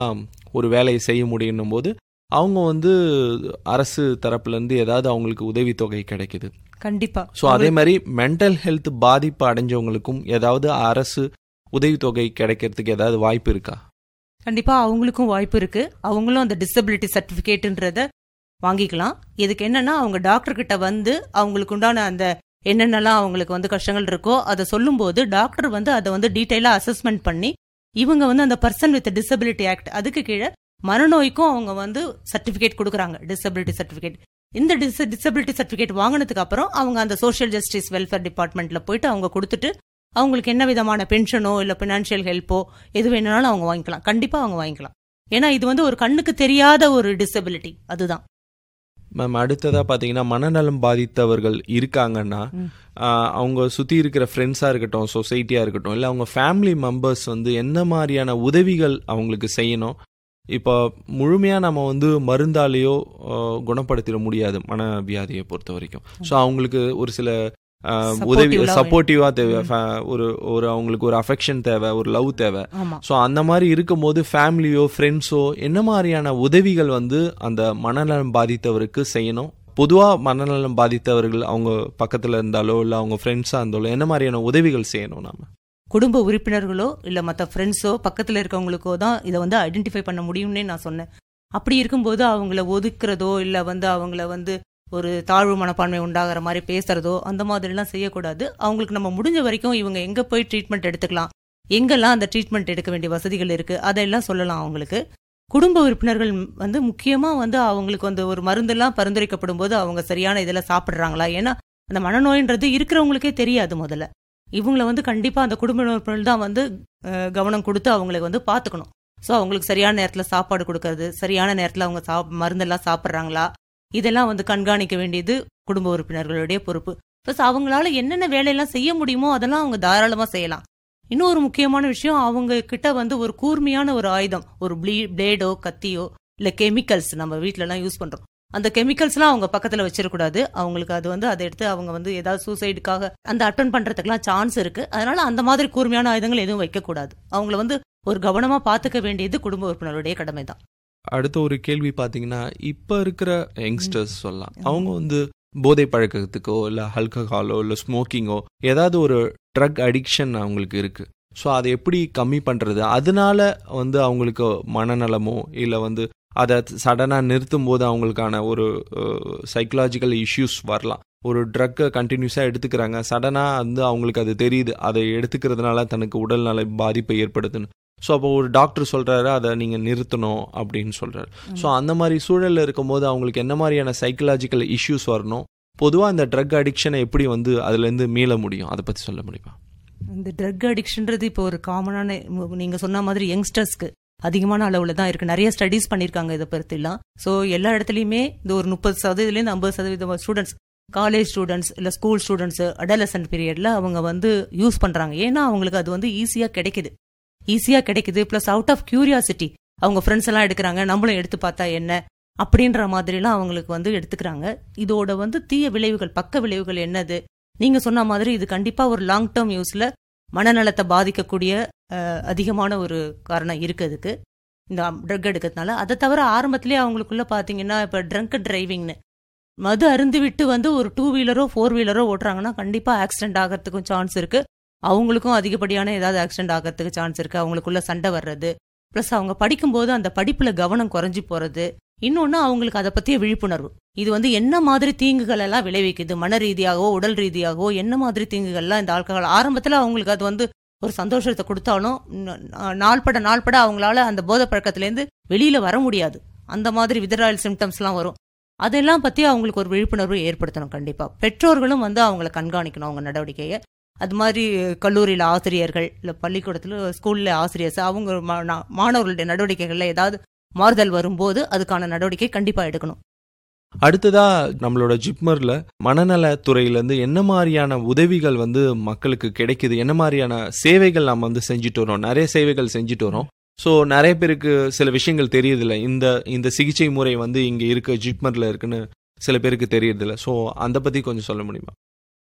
ஆம், ஒரு வேலையை செய்ய முடியும் போது அவங்க வந்து அரசு தரப்புலேருந்து ஏதாவது அவங்களுக்கு உதவித்தொகை கிடைக்குது கண்டிப்பா ஸோ அதே மாதிரி மென்டல் ஹெல்த் பாதிப்பு அடைஞ்சவங்களுக்கும் ஏதாவது அரசு உதவித்தொகை கிடைக்கிறதுக்கு ஏதாவது வாய்ப்பு இருக்கா கண்டிப்பா அவங்களுக்கும் வாய்ப்பு இருக்கு அவங்களும் அந்த டிசபிலிட்டி சர்டிபிகேட்ன்றத வாங்கிக்கலாம் இதுக்கு என்னன்னா அவங்க டாக்டர் கிட்ட வந்து அவங்களுக்கு உண்டான அந்த என்னென்னலாம் அவங்களுக்கு வந்து கஷ்டங்கள் இருக்கோ அதை சொல்லும்போது டாக்டர் வந்து அதை வந்து டீட்டெயிலாக அசஸ்மெண்ட் பண்ணி இவங்க வந்து அந்த பர்சன் வித் டிசபிலிட்டி ஆக்ட் அதுக்கு கீழே மனநோய்க்கும் அவங்க வந்து சர்டிஃபிகேட் கொடுக்குறாங்க டிசபிலிட்டி சர்டிஃபிகேட் இந்த டிஸ் டிசபிலிட்டி சர்டிஃபிகேட் வாங்கினதுக்கு அப்புறம் அவங்க அந்த சோஷியல் ஜஸ்டிஸ் வெல்ஃபேர் டிபார்ட்மெண்ட்ல போயிட்டு அவங்க கொடுத்துட்டு அவங்களுக்கு என்ன விதமான பென்ஷனோ இல்லை ஃபினான்ஷியல் ஹெல்ப்போ எது வேணும்னாலும் அவங்க வாங்கிக்கலாம் கண்டிப்பா அவங்க வாங்கிக்கலாம் ஏன்னா இது வந்து ஒரு கண்ணுக்கு தெரியாத ஒரு டிசபிலிட்டி அதுதான் மேம் அடுத்ததாக பார்த்தீங்கன்னா மனநலம் பாதித்தவர்கள் இருக்காங்கன்னா ம். ஆஹ், அவங்க சுற்றி இருக்கிற ஃப்ரெண்ட்ஸாக இருக்கட்டும் சொசைட்டியாக இருக்கட்டும் இல்லை அவங்க ஃபேமிலி மெம்பர்ஸ் வந்து என்ன மாதிரியான உதவிகள் அவங்களுக்கு செய்யணும் இப்போ முழுமையாக நம்ம வந்து மருந்தாலேயோ ஆஹ், குணப்படுத்திட முடியாது மனவியாதியை பொறுத்த வரைக்கும் ஸோ அவங்களுக்கு ஒரு சில ஆஹ், உதவி Supportive-ஆ சப்போர்ட்டிவாக தேவை ம். fa- ஒரு ஒரு அவங்களுக்கு ஒரு அஃபெக்ஷன் தேவை ஒரு லவ் தேவை ஆமா ஸோ அந்த மாதிரி இருக்கும்போது ஃபேமிலியோ ஃப்ரெண்ட்ஸோ என்ன மாதிரியான உதவிகள் வந்து அந்த மனநலம் பாதித்தவருக்கு செய்யணும் பொதுவாக மனநலம் பாதித்தவர்கள் அவங்க பக்கத்தில் இருந்தாலோ இல்லை அவங்க ஃப்ரெண்ட்ஸாக இருந்தாலோ என்ன மாதிரியான உதவிகள் செய்யணும் நாம குடும்ப உறுப்பினர்களோ இல்ல மற்ற ஃப்ரெண்ட்ஸோ பக்கத்துல இருக்கவங்களுக்கோ தான் இதை வந்து ஐடென்டிஃபை பண்ண முடியும்னே நான் சொன்னேன் அப்படி இருக்கும்போது அவங்கள ஒதுக்குறதோ இல்ல வந்து அவங்கள வந்து ஒரு தாழ்வு மனப்பான்மை உண்டாகிற மாதிரி பேசுறதோ அந்த மாதிரிலாம் செய்யக்கூடாது அவங்களுக்கு நம்ம முடிஞ்ச வரைக்கும் இவங்க எங்க போய் ட்ரீட்மெண்ட் எடுத்துக்கலாம் எங்கெல்லாம் அந்த ட்ரீட்மெண்ட் எடுக்க வேண்டிய வசதிகள் இருக்கு அதெல்லாம் சொல்லலாம் அவங்களுக்கு குடும்ப உறுப்பினர்கள் வந்து முக்கியமா வந்து அவங்களுக்கு வந்து ஒரு மருந்தெல்லாம் பரிந்துரைக்கப்படும் போது அவங்க சரியான இதில் சாப்பிட்றாங்களா ஏன்னா அந்த மனநோயின்றது இருக்கிறவங்களுக்கே தெரியாது முதல்ல இவங்கள வந்து கண்டிப்பா அந்த குடும்ப உறுப்பினர்கள் தான் வந்து அஹ், கவனம் கொடுத்து அவங்களுக்கு வந்து பார்த்துக்கணும் ஸோ அவங்களுக்கு சரியான நேரத்தில் சாப்பாடு கொடுக்கறது சரியான நேரத்தில் அவங்க சாப் மருந்தெல்லாம் சாப்பிட்றாங்களா இதெல்லாம் வந்து கண்காணிக்க வேண்டியது குடும்ப உறுப்பினர்களுடைய பொறுப்பு ப்ளஸ் அவங்களால என்னென்ன வேலையெல்லாம் செய்ய முடியுமோ அதெல்லாம் அவங்க தாராளமாக செய்யலாம் இன்னொரு முக்கியமான விஷயம் அவங்க கிட்ட வந்து ஒரு கூர்மையான ஒரு ஆயுதம் ஒரு ப்ளீ பிளேடோ கத்தியோ இல்லை கெமிக்கல்ஸ் நம்ம வீட்டிலலாம் யூஸ் பண்ணுறோம் அந்த கெமிக்கல்ஸ்லாம் அவங்க பக்கத்தில் வச்சிடக்கூடாது அவங்களுக்கு அது வந்து அதை எடுத்து அவங்க வந்து ஏதாவது சூசைடுக்காக அந்த அட்டன் பண்ணுறதுக்குலாம் சான்ஸ் இருக்கு அதனால அந்த மாதிரி கூர்மையான ஆயுதங்கள் எதுவும் வைக்கக்கூடாது அவங்கள வந்து ஒரு கவனமாக பார்த்துக்க வேண்டியது குடும்ப உறுப்பினருடைய கடமை தான் அடுத்த ஒரு கேள்வி பார்த்தீங்கன்னா இப்போ இருக்கிற யங்ஸ்டர்ஸ் சொல்லலாம் அவங்க வந்து போதை பழக்கத்துக்கோ இல்லை ஆல்கஹாலோ இல்லை ஸ்மோக்கிங்கோ ஏதாவது ஒரு ட்ரக் அடிக்ஷன் அவங்களுக்கு இருக்கு ஸோ அதை எப்படி கம்மி பண்ணுறது அதனால வந்து அவங்களுக்கு மனநலமோ இல்லை வந்து அதை சடனாக நிறுத்தும் போது அவங்களுக்கான ஒரு சைக்கலாஜிக்கல் இஷ்யூஸ் வரலாம் ஒரு ட்ரக்கை கண்டினியூஸாக எடுத்துக்கிறாங்க சடனாக வந்து அவங்களுக்கு அது தெரியுது அதை எடுத்துக்கிறதுனால தனக்கு உடல்நல பாதிப்பை ஏற்படுதுன்னு ஸோ அப்போ ஒரு டாக்டர் சொல்கிறாரு அதை நீங்கள் நிறுத்தணும் அப்படின்னு சொல்கிறாரு ஸோ அந்த மாதிரி சூழலில் இருக்கும்போது அவங்களுக்கு என்ன மாதிரியான சைக்கலாஜிக்கல் இஷ்யூஸ் வரணும் பொதுவாக இந்த ட்ரக் அடிக்ஷனை எப்படி வந்து அதுலேருந்து மீள முடியும் அதை பற்றி சொல்ல முடியுமா இந்த ட்ரக் அடிக்ஷன்றது இப்போ ஒரு காமனான நீங்க சொன்ன மாதிரி யங்ஸ்டர்ஸ்க்கு அதிகமான அளவுல தான் இருக்கு நிறைய ஸ்டடீஸ் பண்ணிருக்காங்க இதை பற்றிலாம் ஸோ எல்லா இடத்துலையுமே இந்த ஒரு முப்பது சதவீதத்துலேருந்து ஐம்பது சதவீதம் ஸ்டூடெண்ட்ஸ் காலேஜ் ஸ்டூடெண்ட்ஸ் இல்லை ஸ்கூல் ஸ்டூடெண்ட்ஸ் அடலசன்ட் பீரியட்ல அவங்க வந்து யூஸ் பண்றாங்க ஏன்னா அவங்களுக்கு அது வந்து ஈஸியா கிடைக்குது ஈஸியா கிடைக்குது ப்ளஸ் அவுட் ஆஃப் கியூரியாசிட்டி அவங்க ஃப்ரெண்ட்ஸ் எல்லாம் எடுக்கிறாங்க நம்மளும் எடுத்து பார்த்தா என்ன அப்படின்ற மாதிரிலாம் அவங்களுக்கு வந்து எடுத்துக்கிறாங்க இதோட வந்து தீய விளைவுகள் பக்க விளைவுகள் என்னது நீங்க சொன்ன மாதிரி இது கண்டிப்பா ஒரு லாங் டேர்ம் யூஸ்ல மனநலத்தை பாதிக்கக்கூடிய அஹ், அதிகமான ஒரு காரணம் இருக்கு அதுக்கு இந்த ட்ரக் எடுக்கிறதுனால அதை தவிர ஆரம்பத்திலேயே அவங்களுக்குள்ள பாத்தீங்கன்னா இப்ப ட்ரங்க் டிரைவிங்னு மது அருந்து விட்டு வந்து ஒரு டூ வீலரோ ஃபோர் வீலரோ ஓட்டுறாங்கன்னா கண்டிப்பா ஆக்சிடென்ட் ஆகிறதுக்கும் சான்ஸ் இருக்கு அவங்களுக்கும் அதிகப்படியான ஏதாவது ஆக்சிடென்ட் ஆகிறதுக்கு சான்ஸ் இருக்கு அவங்களுக்குள்ள சண்டை வர்றது ப்ளஸ் அவங்க படிக்கும்போது அந்த படிப்புல கவனம் குறைஞ்சி போறது இன்னொன்னு அவங்களுக்கு அதை பத்திய விழிப்புணர்வு இது வந்து என்ன மாதிரி தீங்குகள் எல்லாம் விளைவிக்குது மன ரீதியாகவோ உடல் ரீதியாகவோ என்ன மாதிரி தீங்குகள்லாம் இந்த ஆல்கஹால் ஆரம்பத்துல அவங்களுக்கு அது வந்து ஒரு சந்தோஷத்தை கொடுத்தாலும் ந- நா- நாள்பட நாள்பட அவங்களால அந்த போதை பழக்கத்திலேருந்து வெளியில வர முடியாது அந்த மாதிரி விதராயல் சிம்டம்ஸ்லாம் வரும் அதெல்லாம் பத்தி அவங்களுக்கு ஒரு விழிப்புணர்வு ஏற்படுத்தணும் கண்டிப்பா பெற்றோர்களும் வந்து அவங்கள கண்காணிக்கணும் அவங்க நடவடிக்கையை அது மாதிரி கல்லூரியில் ஆசிரியர்கள் இல்லை பள்ளிக்கூடத்தில் ஸ்கூலில் ஆசிரியர்ஸ் அவங்க மா- நா- மாணவர்களுடைய நடவடிக்கைகளில் ஏதாவது மாறுதல் வரும்போது அதுக்கான நடவடிக்கை கண்டிப்பா எடுக்கணும் அடுத்ததா நம்மளோட ஜிப்மர்ல மனநலத் துறையிலேருந்து என்ன மாதிரியான உதவிகள் வந்து மக்களுக்கு கிடைக்குது என்ன மாதிரியான சேவைகள் நம்ம வந்து செஞ்சுட்டு வரோம் நிறைய சேவைகள் செஞ்சுட்டு வரோம் ஸோ நிறைய பேருக்கு சில விஷயங்கள் தெரியறதில்ல இந்த இந்த சிகிச்சை முறை வந்து இங்கே இருக்கு ஜிப்மர்ல இருக்குன்னு சில பேருக்கு தெரியறதில்ல ஸோ அந்த பத்தி கொஞ்சம் சொல்ல முடியுமா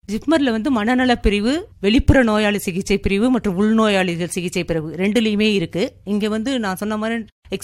ஜிப்மர்ல வந்து மனநல பிரிவு வெளிப்புற நோயாளி சிகிச்சை பிரிவு மற்றும் உள்நோயாளிகள் சிகிச்சை பிரிவு ரெண்டுலயுமே இருக்கு இங்க வந்து நான் சொன்ன மாதிரி